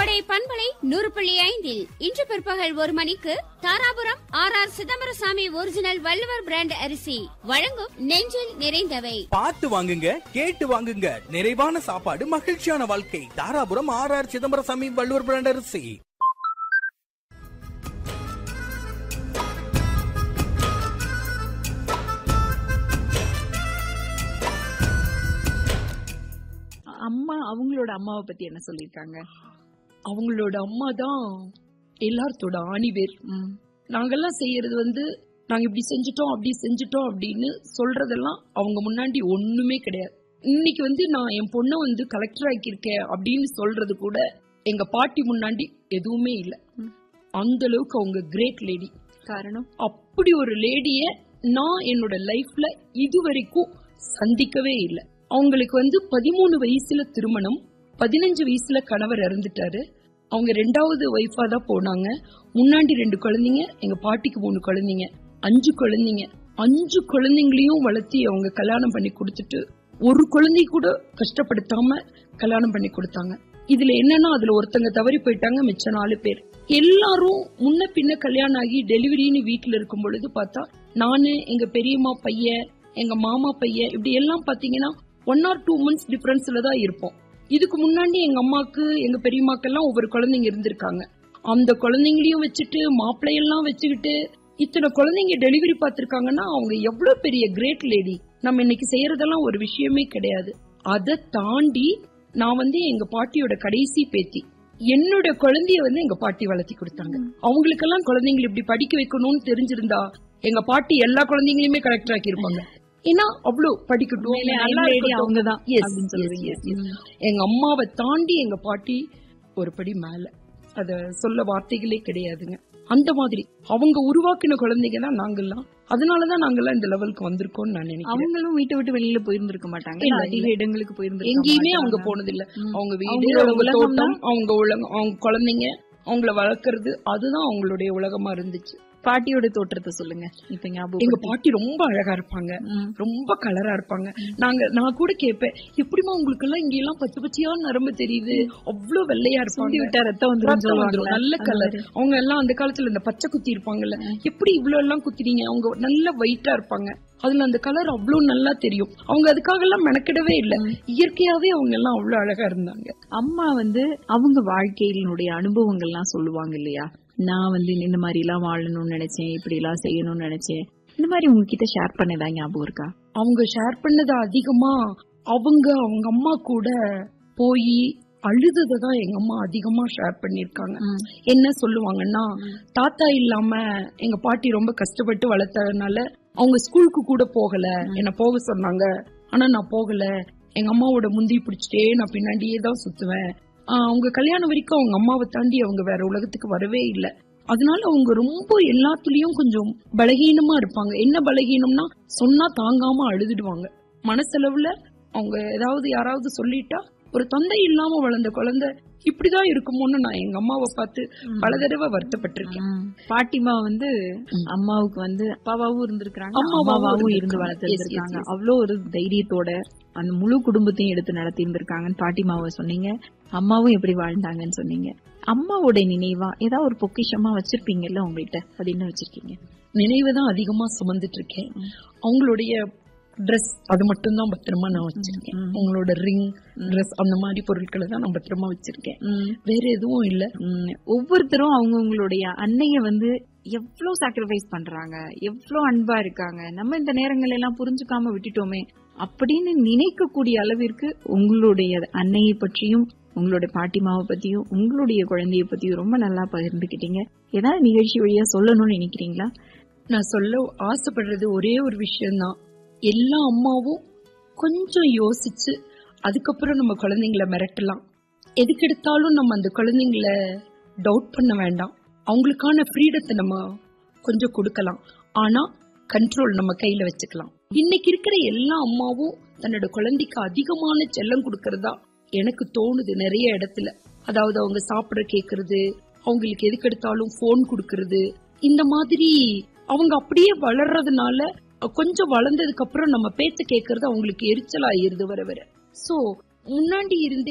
கோடை பண்பலை நூறு புள்ளி ஐந்தில் இன்று பிற்பகல் ஒரு மணிக்கு Dharapuram R R Chidambarasamy original Valluvar brand அரிசி வழங்கும் நெஞ்சில் நிறைந்தவை பார்த்து வாங்குங்க கேட்டு வாங்குங்க நிறைவான சாப்பாடு மகிழ்ச்சியான வாழ்க்கை Dharapuram R R Chidambarasamy Valluvar brand அரிசி அம்மா அவங்களோட அம்மாவை பத்தி என்ன சொல்லிருக்காங்க அவங்களோட அம்மா தான் எல்லாத்தோட ஆணிவேர் நாங்கெல்லாம் செய்யறது வந்து நாங்க இப்படி செஞ்சுட்டோம் அப்படி செஞ்சுட்டோம் அப்படின்னு சொல்றதெல்லாம் அவங்க முன்னாடி ஒண்ணுமே கிடையாது இன்னைக்கு வந்து நான் என் பொண்ணை வந்து கலெக்டர் ஆக்கியிருக்கேன் அப்படின்னு சொல்றது கூட எங்க பாட்டி முன்னாடி எதுவுமே இல்ல அந்த அளவுக்கு அவங்க கிரேட் லேடி காரணம் அப்படி ஒரு லேடிய நான் என்னோட லைஃப்ல இதுவரைக்கும் சந்திக்கவே இல்லை அவங்களுக்கு வந்து பதிமூணு வயசுல திருமணம் பதினஞ்சு வயசுல கணவர் இறந்துட்டாரு அவங்க ரெண்டாவது ஒய்ஃபா தான் போனாங்க முன்னாடி ரெண்டு குழந்தைங்க எங்க பாட்டிக்கு மூணு குழந்தைங்க அஞ்சு குழந்தைங்க அஞ்சு குழந்தைங்களையும் வளர்த்தி அவங்க கல்யாணம் பண்ணி கொடுத்துட்டு ஒரு குழந்தை கூட கஷ்டப்படுத்தாம கல்யாணம் பண்ணி கொடுத்தாங்க இதுல என்னன்னா அதுல ஒருத்தங்க தவறி போயிட்டாங்க மிச்ச நாலு பேர் எல்லாரும் முன்ன பின்ன கல்யாணம் ஆகி டெலிவரின்னு வீட்டுல இருக்கும் பொழுது பார்த்தா நானு எங்க பெரியம்மா பையன் எங்க மாமா பையன் இப்படி எல்லாம் பாத்தீங்கன்னா ஒன் ஆர் டூ மந்த்ஸ் டிஃபரன்ஸ்ல தான் இருப்போம் இதுக்கு முன்னாடி எங்க அம்மாக்கு எங்க பெரியம்மாக்கெல்லாம் ஒவ்வொரு குழந்தைங்க இருந்திருக்காங்க அந்த குழந்தைங்களையும் வச்சுட்டு மாப்பிள்ளையெல்லாம் வச்சுக்கிட்டு இத்தனை குழந்தைங்க டெலிவரி பார்த்திருக்காங்கன்னா அவங்க எவ்வளவு பெரிய கிரேட் லேடி நம்ம இன்னைக்கு செய்யறதெல்லாம் ஒரு விஷயமே கிடையாது அதை தாண்டி நான் வந்து எங்க பாட்டியோட கடைசி பேத்தி என்னோட குழந்தைய வந்து எங்க பாட்டி வளர்த்தி கொடுத்தாங்க அவங்களுக்கெல்லாம் குழந்தைங்களை இப்படி படிக்க வைக்கணும்னு தெரிஞ்சிருந்தா எங்க பாட்டி எல்லா குழந்தைங்களையுமே கரெக்ட் ஆக்கி இருப்பாங்க ஏன்னா அவ்வளவு படிக்கட்டும் உண்மையிலே நல்லா அயன் lady இருக்கட்டும். அவங்கதான் Yes, அப்படின்னு yes, சொல்லுவீங்க. yes, yes. எங்க அம்மாவை தாண்டி எங்க பாட்டி ஒரு படி மேல அத சொல்ல வார்த்தைகளே கிடையாதுங்க அந்த மாதிரி அவங்க உருவாக்கின குழந்தைங்க தான் நாங்கெல்லாம் அதனாலதான் நாங்கெல்லாம் இந்த லெவலுக்கு வந்திருக்கோம்னு நான் நினைக்கிறேன் அவங்களும் வீட்டை விட்டு வெளியில போயிருந்திருக்க மாட்டாங்க இல்ல, அதிக இல்ல. இடங்களுக்கு போயிருந்திருக்க எங்கேயுமே மாட்டாங்க. அவங்க போனதில்ல ம். அவங்க வீடு அவங்களோட அவங்க உலகம் தோட்டம் அவங்க உலகம் அவங்க குழந்தைங்க அவங்கள வளர்க்கறது அதுதான் அவங்களுடைய உலகமா இருந்துச்சு பாட்டியோட தோற்றத்தை சொல்லுங்க இப்ப ஞாபகம் எங்க பாட்டி ரொம்ப அழகா இருப்பாங்க ரொம்ப கலரா இருப்பாங்க நாங்க நான் கூட கேட்பேன் எப்படிமா உங்களுக்கு எல்லாம் இங்க எல்லாம் பச்சை பச்சையா நரம்பு தெரியுது அவ்வளவு வெள்ளையா சுண்டி இருப்பாங்க விட்டா ரத்தம் வந்துரும் ரத்தம் வந்துரும். சொல்லுவாங்கல்ல. நல்ல அந்த கலர் மாதிரி. அவங்க எல்லாம் அந்த காலத்துல இந்த பச்சை குத்தி இருப்பாங்கல்ல எப்படி இவ்வளவு எல்லாம் குத்தினீங்க அவங்க நல்ல ஒயிட்டா இருப்பாங்க அதுல அந்த கலர் அவ்வளவு நல்லா தெரியும் அவங்க அதுக்காக எல்லாம் மெனக்கிடவே இல்ல இயற்கையாவே அவங்க எல்லாம் அவ்வளவு அழகா இருந்தாங்க அம்மா வந்து அவங்க வாழ்க்கையினுடைய அனுபவங்கள்லாம் சொல்லுவாங்க இல்லையா நான் வந்து இந்த மாதிரி எல்லாம் வாழணும்னு நினைச்சேன் இப்படி எல்லாம் செய்யணும்னு நினைச்சேன் இந்த மாதிரி உங்ககிட்ட ஷேர் பண்ணதா ஞாபகம் இருக்கா அவங்க ஷேர் பண்ணது அதிகமா அவங்க அவங்க அம்மா கூட போய் அழுததை தான் எங்க அம்மா அதிகமா ஷேர் பண்ணிருக்காங்க என்ன சொல்லுவாங்கன்னா தாத்தா இல்லாம எங்க பாட்டி ரொம்ப கஷ்டப்பட்டு வளர்த்ததுனால அவங்க ஸ்கூலுக்கு கூட போகல என்ன போக சொன்னாங்க ஆனா நான் போகல எங்க அம்மாவோட முந்தி பிடிச்சிட்டே நான் பின்னாடியே தான் சுத்துவேன் ஆஹ் அவங்க கல்யாணம் வரைக்கும் அவங்க அம்மாவை தாண்டி அவங்க வேற உலகத்துக்கு வரவே இல்லை அதனால அவங்க ரொம்ப எல்லாத்துலயும் கொஞ்சம் பலகீனமா இருப்பாங்க என்ன பலகீனம்னா சொன்னா தாங்காம அழுதுடுவாங்க மனசளவுல அவங்க ஏதாவது யாராவது சொல்லிட்டா ஒரு தந்தை இல்லாம வளர்ந்த குழந்தை இப்படிதான் இருக்குமோன்னு நான் எங்க அம்மாவை பார்த்து பல தடவை வருத்தப்பட்டிருக்கேன் பாட்டிமா வந்து ம். அம்மாவுக்கு வந்து அப்பாவாவும் இருந்திருக்காங்க அம்மாவாவும் அம்மாவாவும் இருந்து இருந்திருக்காங்க. வளர்த்திருக்காங்க Yes, yes, yes. அவ்வளோ ஒரு தைரியத்தோட அந்த முழு குடும்பத்தையும் எடுத்து நடத்தி இருந்திருக்காங்கன்னு பாட்டிமாவை சொன்னீங்க அம்மாவும் எப்படி வாழ்ந்தாங்கன்னு சொன்னீங்க அம்மாவோட நினைவா ஏதாவது ஒரு பொக்கிஷமா வச்சிருப்பீங்கல்ல உங்கள்கிட்ட அது என்ன வச்சிருக்கீங்க நினைவு தான் அதிகமா சுமந்துட்டு இருக்கேன் அவங்களுடைய ட்ரெஸ் அது மட்டும் தான் பத்திரமா நான் வச்சிருக்கேன் ம். அவங்களோட ரிங் ட்ரெஸ் அந்த மாதிரி பொருட்களை தான் நான் பத்திரமா வச்சிருக்கேன் ம். வேற எதுவும் இல்ல ம், ஒவ்வொருத்தரும் அவங்கவுங்களுடைய அன்னைய வந்து எவ்வளவு சாக்ரிஃபைஸ் பண்றாங்க எவ்வளவு அன்பா இருக்காங்க நம்ம இந்த நேரங்கள் எல்லாம் புரிஞ்சுக்காம விட்டுட்டோமே அப்படின்னு நினைக்கக்கூடிய அளவிற்கு உங்களுடைய அன்னையை பற்றியும் உங்களுடைய பாட்டிமாவை பத்தியும் உங்களுடைய குழந்தைய பத்தியும் ரொம்ப நல்லா பகிர்ந்துக்கிட்டீங்க ஏதாவது நிகழ்ச்சி வழியா சொல்லணும்னு நினைக்கிறீங்களா நான் சொல்ல ஆசைப்படுறது ஒரே ஒரு விஷயம்தான் எல்லா அம்மாவும் கொஞ்சம் யோசிச்சு அதுக்கப்புறம் நம்ம குழந்தைங்கள மிரட்டலாம் எதுக்கெடுத்தாலும் நம்ம அந்த குழந்தைங்கள டவுட் பண்ண வேண்டாம் அவங்களுக்கான ஃப்ரீடத்தை நம்ம கொஞ்சம் கொடுக்கலாம் ஆனா கண்ட்ரோல் நம்ம கையில வச்சுக்கலாம் இன்னைக்கு இருக்கிற எல்லா அம்மாவும் தன்னோட குழந்தைக்கு அதிகமான செல்லம் கொடுக்கறதா எனக்கு தோணுது நிறைய இடத்துல அதாவது அவங்க சாப்பிட கேக்குறது அவங்களுக்கு எதுக்கு எடுத்தாலும் போன் கொடுக்கறது இந்த மாதிரி அவங்க அப்படியே வளர்றதுனால கொஞ்சம் வளர்ந்ததுக்கு அப்புறம் நம்ம பேச்ச கேக்குறது அவங்களுக்கு எரிச்சல் ஆயிருது வர வர சோ முன்னாடி இருந்தே